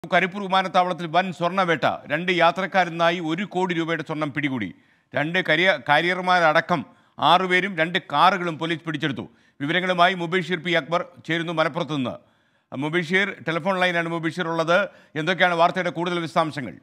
കരിപ്പൂർ വിമാനത്താവളത്തിൽ വൻ സ്വർണ്ണവേട്ട രണ്ട് യാത്രക്കാരിൽ നിന്നായി ഒരു കോടി രൂപയുടെ സ്വർണം പിടികൂടി രണ്ട് കരിയ കാരിയർമാരടക്കം ആറുപേരും രണ്ട് കാറുകളും പോലീസ് പിടിച്ചെടുത്തു വിവരങ്ങളുമായി മുബീഷീർ പി അക്ബർ ചേരുന്നു മലപ്പുറത്ത് നിന്ന് മുബീഷീർ ടെലിഫോൺ ലൈനാണ് മുബീഷീർ ഉള്ളത് എന്തൊക്കെയാണ് വാർത്തയുടെ കൂടുതൽ വിശദാംശങ്ങൾ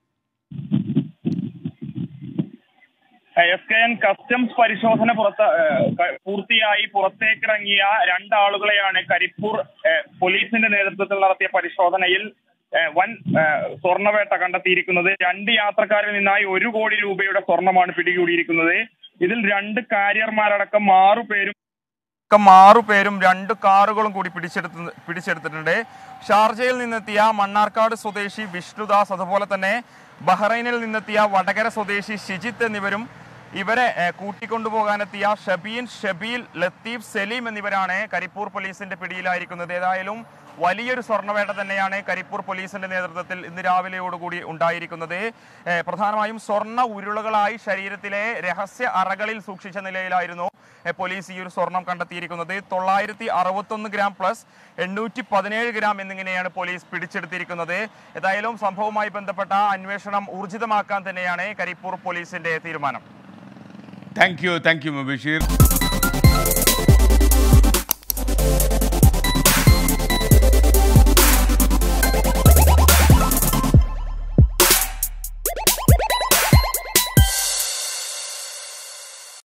എസ് കെ എൻ കസ്റ്റംസ് പരിശോധന പുറത്ത് ഏഹ്, ക- പൂർത്തിയായി പുറത്തേക്കിറങ്ങിയ രണ്ടാളുകളെയാണ് കരിപ്പൂർ ഏഹ്, പോലീസിന്റെ നേതൃത്വത്തിൽ നടത്തിയ പരിശോധനയിൽ ഏഹ്, വൻ ഏഹ്, സ്വർണ്ണവേട്ട കണ്ടെത്തിയിരിക്കുന്നത് രണ്ട് യാത്രക്കാരിൽ നിന്നായി ഒരു കോടി രൂപയുടെ സ്വർണമാണ് പിടികൂടിയിരിക്കുന്നത് ഇതിൽ രണ്ട് കാരിയർമാരടക്കം ആറു പേരും ആറു പേരും രണ്ട് കാറുകളും കൂടി പിടിച്ചെടുത്ത് പിടിച്ചെടുത്തിട്ടുണ്ട് ഷാർജയിൽ നിന്നെത്തിയ മണ്ണാർക്കാട് സ്വദേശി വിഷ്ണുദാസ് അതുപോലെ തന്നെ ബഹ്റൈനിൽ നിന്നെത്തിയ വടകര സ്വദേശി ഷിജിത്ത് എന്നിവരും ഇവരെ ഏഹ്, കൂട്ടിക്കൊണ്ടുപോകാനെത്തിയ ഷബീൻ ഷബീൽ ലത്തീഫ് സലീം എന്നിവരാണ് കരിപ്പൂർ പോലീസിന്റെ പിടിയിലായിരിക്കുന്നത് ഏതായാലും വലിയൊരു സ്വർണ്ണവേട്ട തന്നെയാണ് കരിപ്പൂർ പോലീസിന്റെ നേതൃത്വത്തിൽ ഇന്ന് രാവിലെയോടുകൂടി ഉണ്ടായിരിക്കുന്നത് ഏഹ്, പ്രധാനമായും സ്വർണ്ണ ഉരുളകളായി ശരീരത്തിലെ രഹസ്യ അറകളിൽ സൂക്ഷിച്ച നിലയിലായിരുന്നു ഏഹ്, പോലീസ് ഈ ഒരു സ്വർണം കണ്ടെത്തിയിരിക്കുന്നത് തൊള്ളായിരത്തി അറുപത്തൊന്ന് ഗ്രാം പ്ലസ് എണ്ണൂറ്റി പതിനേഴ് ഗ്രാം എന്നിങ്ങനെയാണ് പോലീസ് പിടിച്ചെടുത്തിരിക്കുന്നത് ഏതായാലും സംഭവവുമായി ബന്ധപ്പെട്ട അന്വേഷണം ഊർജിതമാക്കാൻ തന്നെയാണ് കരിപ്പൂർ പോലീസിന്റെ തീരുമാനം താങ്ക് യു താങ്ക് യു മുബീഷീർ